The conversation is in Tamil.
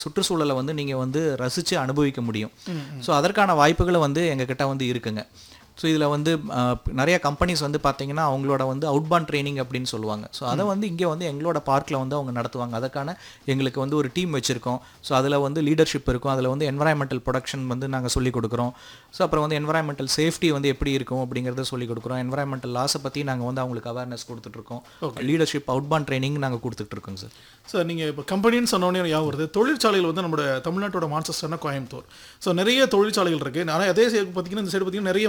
சுற்றுச்சூழலை வந்து நீங்கள் வந்து ரசித்து அனுபவிக்க முடியும் ஸோ அதற்கான வாய்ப்புகளை வந்து எங்ககிட்ட வந்து இருக்குங்க ஸோ இதில் வந்து அஹ், நிறைய கம்பெனிஸ் வந்து பார்த்தீங்கன்னா அவங்களோட வந்து அவுட்பான் ட்ரைனிங் அப்படின்னு சொல்லுவாங்க ஸோ அதை வந்து இங்கே வந்து எங்களோட பார்க்கில் வந்து அவங்க நடத்துவாங்க அதற்கான எங்களுக்கு வந்து ஒரு டீம் வச்சுருக்கோம் ஸோ அதில் வந்து லீடர்ஷிப் இருக்கும் அதில் வந்து என்வரான்மெண்டல் ப்ரொடக்ஷன் வந்து நாங்கள் சொல்லிக் கொடுக்குறோம் ஸோ அப்புறம் வந்து என்வரான்மெண்டல் சேஃப்டி வந்து எப்படி இருக்கும் அப்படிங்கிறத சொல்லிக் கொடுக்குறோம் என்வரான்மெண்டல் லாஸை பற்றி நாங்கள் வந்து அவங்களுக்கு அவேர்னஸ் கொடுத்துட்ருக்கோம் லீடர்ஷிப் அவுட்பான் ட்ரைனிங் நாங்கள் கொடுத்துட்ருக்கோங்க சார் சார் நீங்கள் இப்போ கம்பெனின்னு சொன்னோடனே ஞாபகம் வருது தொழிற்சாலைகள் வந்து நம்மளோட தமிழ்நாட்டோட மான்செஸ்டர்னா கோயம்புத்தூர் ஸோ நிறைய தொழிற்சாலைகள் இருக்குது ஆனால் அதே சைடு பார்த்தீங்கன்னா இந்த சைடு பார்த்தீங்கன்னா நிறைய